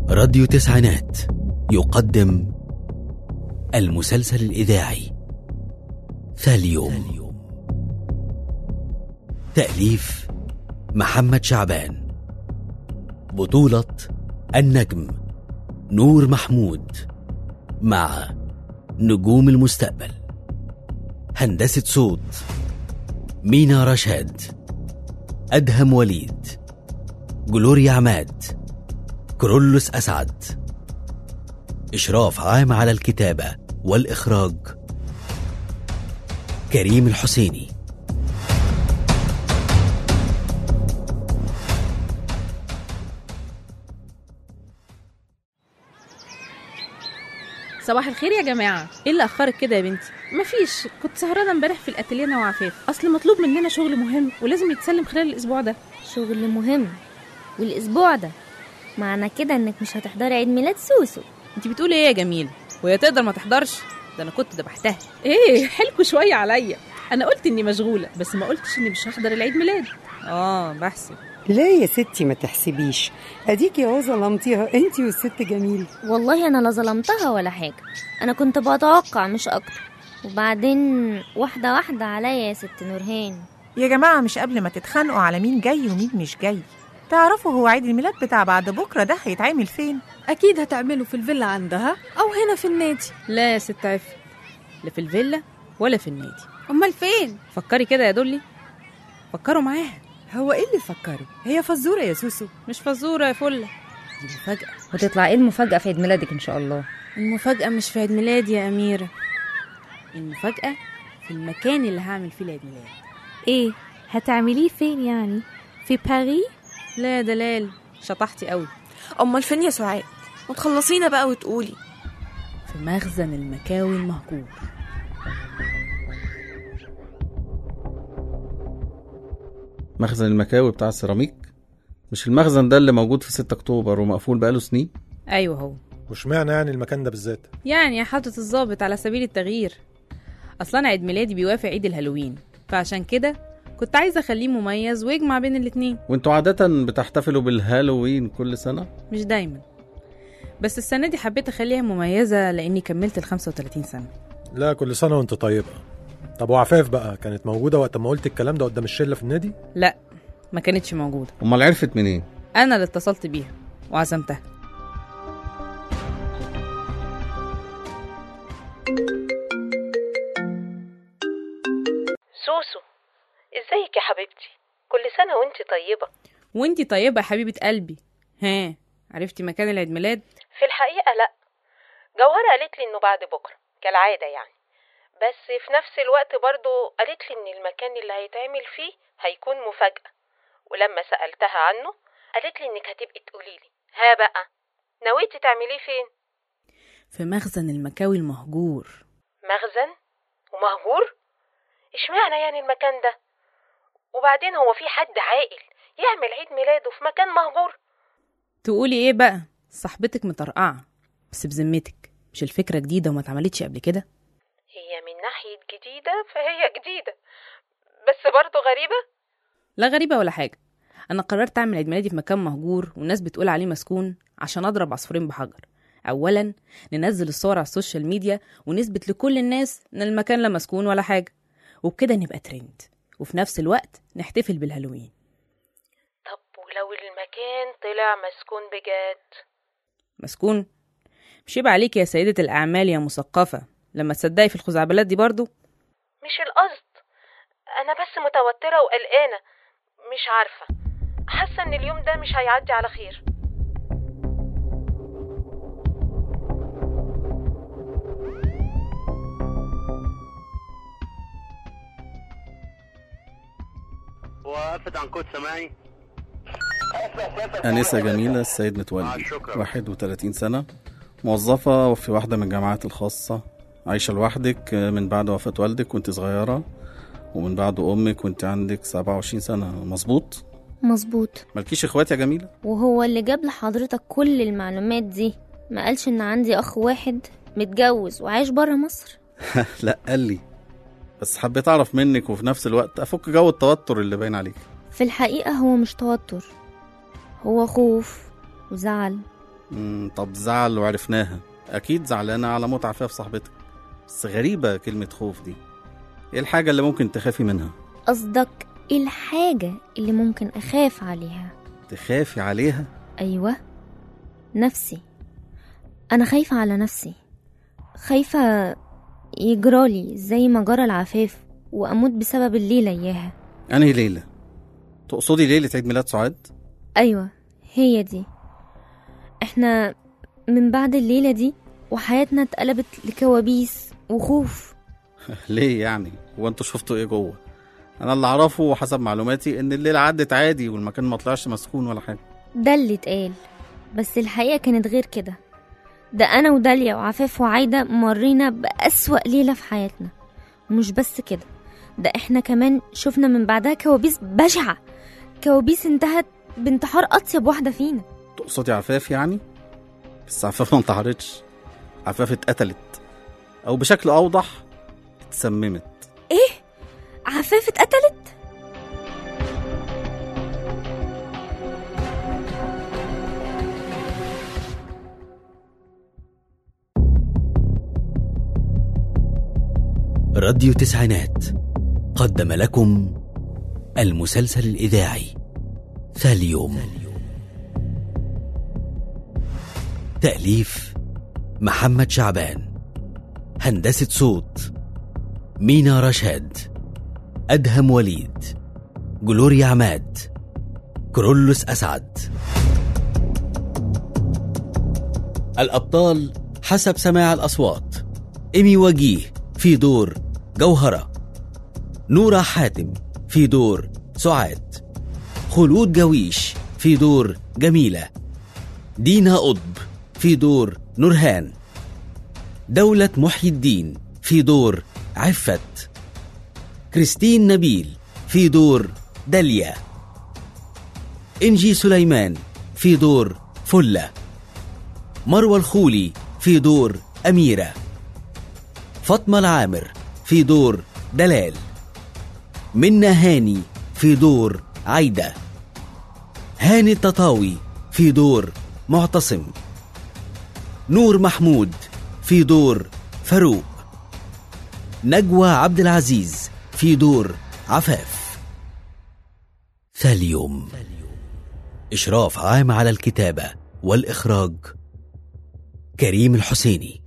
راديو تسعينات يقدم المسلسل الإذاعي ثاليوم تأليف محمد شعبان بطولة النجم نور محمود مع نجوم المستقبل هندسة صوت مينا رشاد أدهم وليد جلوريا عماد كرولوس أسعد إشراف عام على الكتابة والإخراج كريم الحسيني صباح الخير يا جماعة ايه اللي اخرك كده يا بنتي مفيش كنت سهرانة امبارح في الاتelier انا وعفاف اصل مطلوب مننا شغل مهم ولازم يتسلم خلال الاسبوع ده شغل مهم والاسبوع ده معنى كده انك مش هتحضري عيد ميلاد سوسو انت بتقولي ايه يا جميل وهي تقدر ما تحضرش ده انا كنت دبحتها ايه حلكوا شوية عليا انا قلت اني مشغولة بس ما قلتش اني مش هحضر العيد ميلاد اه بحسب لا يا ستي ما تحسبيش اديكي اهو ظلمتيها انتي والست جميل والله انا لا ظلمتها ولا حاجه انا كنت بتوقع مش اكتر وبعدين واحده واحده عليا يا ست نورهان يا جماعة مش قبل ما تتخانقوا على مين جاي ومين مش جاي تعرفوا هو عيد الميلاد بتاع بعد بكرة ده هيتعمل فين؟ أكيد هتعمله في الفيلا عندها أو هنا في النادي لا يا ست عفة لا في الفيلا ولا في النادي أمال فين؟ فكري كده يا دولي فكروا معاها هو ايه اللي فكري هي فزوره يا سوسو مش فزورة يا فلة دي مفاجأة وتطلع ايه المفاجأة في عيد ميلادك ان شاء الله المفاجأة مش في عيد ميلادي يا أميرة المفاجأة في المكان اللي هعمل فيه العيد ميلاد ايه هتعمليه فين يعني في باريس لا يا دلال شطحتي قوي أمال فين يا سعاد؟ ما تخلصينا بقى وتقولي في مخزن المكاوي المهجور مخزن المكاوي بتاع السيراميك مش المخزن ده اللي موجود في 6 اكتوبر ومقفول بقاله سنين أيوه هو واشمعنى يعني المكان ده بالذات يعني يا حضرة الظابط على سبيل التغيير أصلا عيد ميلادي بيوافق عيد الهالوين فعشان كده كنت عايزة أخليه مميز ويجمع بين الاتنين وانتوا عادة بتحتفلوا بالهالوين كل سنة مش دايما بس السنة دي حبيت أخليها مميزة لأني كملت ال 35 سنة لا كل سنه وانت طيبه طب وعفاف بقى كانت موجوده وقت ما قلت الكلام ده قدام الشله في النادي لا ما كانتش موجودة امال عرفت منين أنا اللي اتصلت بيها وعزمتها سوسو ازيك يا حبيبتي كل سنة وانت طيبة وانتي طيبة يا حبيبة قلبي ها عرفتي مكان العيد ميلاد في الحقيقة لا جوهرة قالت لي انه بعد بكرة كالعادة يعني بس في نفس الوقت برضو قالت لي ان المكان اللي هيتعمل فيه هيكون مفاجأة ولما سألتها عنه قالت لي انك هتبقي تقولي لي ها بقى نويتي تعمليه فين في مخزن المكاوي المهجور مخزن ومهجور اشمعنى يعني المكان ده وبعدين هو في حد عاقل يعمل عيد ميلاده في مكان مهجور تقولي ايه بقى صاحبتك مطرقعة بس بذمتك مش الفكرة جديدة وما اتعملتش قبل كده هي من ناحية جديدة فهي جديدة بس برضه غريبة لا غريبة ولا حاجة أنا قررت أعمل عيد ميلادي في مكان مهجور والناس بتقول عليه مسكون عشان أضرب عصفورين بحجر أولا ننزل الصور على السوشيال ميديا ونثبت لكل الناس إن المكان لا مسكون ولا حاجة وبكده نبقى ترند وفي نفس الوقت نحتفل بالهالوين طب ولو المكان طلع مسكون بجد مسكون مش يبقى عليك يا سيدة الأعمال يا مثقفة لما تصدقي في الخزعبلات دي برضو مش القصد أنا بس متوترة وقلقانة مش عارفة حاسة إن اليوم ده مش هيعدي على خير وقفت عن كود سماعي أنسة جميلة السيد متولي 31 سنة موظفة في واحدة من الجامعات الخاصة عايشة لوحدك من بعد وفاة والدك وانت صغيرة ومن بعد أمك وانت عندك 27 سنة مظبوط مظبوط مالكيش اخوات يا جميلة وهو اللي جاب لحضرتك كل المعلومات دي ما قالش ان عندي اخ واحد متجوز وعايش برا مصر لا قال لي بس حبيت اعرف منك وفي نفس الوقت افك جو التوتر اللي باين عليك في الحقيقة هو مش توتر هو خوف وزعل مم، طب زعل وعرفناها اكيد زعلانه على موت عفاف صاحبتك بس غريبه كلمه خوف دي ايه الحاجه اللي ممكن تخافي منها قصدك ايه الحاجة اللي ممكن أخاف عليها تخافي عليها أيوة نفسي أنا خايفة على نفسي خايفة يجرالي زي ما جرى العفاف وأموت بسبب الليلة إياها انهي ليله تقصدي ليله عيد ميلاد سعاد أيوة هي دي احنا من بعد الليلة دي وحياتنا اتقلبت لكوابيس وخوف ليه يعني هو انتوا شفتوا ايه جوه انا اللي اعرفه وحسب معلوماتي ان الليله عدت عادي والمكان ما طلعش مسكون ولا حاجه ده اللي اتقال بس الحقيقة كانت غير كده ده أنا وداليا وعفاف وعايدة مرينا بأسوأ ليلة في حياتنا ومش بس كده ده احنا كمان شفنا من بعدها كوابيس بشعة كوابيس انتهت بانتحار أطيب واحدة فينا تقصدي عفاف يعني بس عفاف ما انتحرتش عفاف اتقتلت او بشكل اوضح اتسممت ايه عفاف اتقتلت راديو تسعينات قدم لكم المسلسل الإذاعي ثاليوم تأليف محمد شعبان هندسة صوت مينا رشاد أدهم وليد جلوريا عماد كرولوس أسعد الأبطال حسب سماع الأصوات إيمي وجيه في دور جوهرة نورة حاتم في دور سعاد خلود جويش في دور جميلة دينا قطب في دور نورهان دولة محي الدين في دور عفت كريستين نبيل في دور داليا إنجي سليمان في دور فلة مروى الخولي في دور أميرة فاطمة العامر في دور دلال منى هاني في دور عايدة هاني التطاوي في دور معتصم نور محمود في دور فاروق نجوى عبد العزيز في دور عفاف ثاليوم إشراف عام على الكتابة والإخراج كريم الحسيني